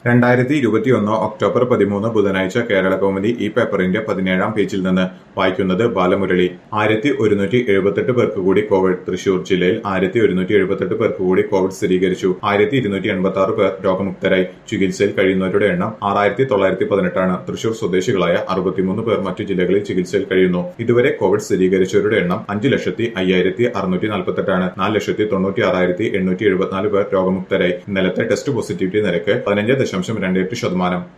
രണ്ടായിരത്തി ഇരുപത്തിയൊന്ന് ഒക്ടോബർ പതിമൂന്ന് ബുധനാഴ്ച കേരള കൗമുദി ഈ പേപ്പറിന്റെ പതിനേഴാം പേജിൽ നിന്ന് വായിക്കുന്നത് ബാലമുരളി ആയിരത്തി ഒരുന്നൂറ്റി എഴുപത്തെട്ട് പേർക്ക് കൂടി കോവിഡ് തൃശൂർ ജില്ലയിൽ ആയിരത്തി ഒരുന്നൂറ്റി എഴുപത്തെട്ട് പേർക്ക് കൂടി കോവിഡ് സ്ഥിരീകരിച്ചു ആയിരത്തി ഇരുന്നൂറ്റി എൺപത്തി ആറ് പേർ രോഗമുക്തരായി ചികിത്സയിൽ കഴിയുന്നവരുടെ എണ്ണം ആറായിരത്തി തൊള്ളായിരത്തി പതിനെട്ടാണ് തൃശൂർ സ്വദേശികളായ അറുപത്തിമൂന്ന് പേർ മറ്റു ജില്ലകളിൽ ചികിത്സയിൽ കഴിയുന്നു ഇതുവരെ കോവിഡ് സ്ഥിരീകരിച്ചവരുടെ എണ്ണം അഞ്ച് ലക്ഷത്തി അയ്യായിരത്തി അറുന്നൂറ്റി നാൽപ്പത്തെട്ടാണ് നാല് ലക്ഷത്തി തൊണ്ണൂറ്റി ആറായിരത്തി എണ്ണൂറ്റി എഴുപത്തിനാല് പേർ രോഗമുക്തരായി ഇന്നലത്തെ ടെസ്റ്റ് പോസിറ്റിവിറ്റി നിരക്ക് പതിനഞ്ച് ദശാംശം രണ്ട് എട്ട് ശതമാനം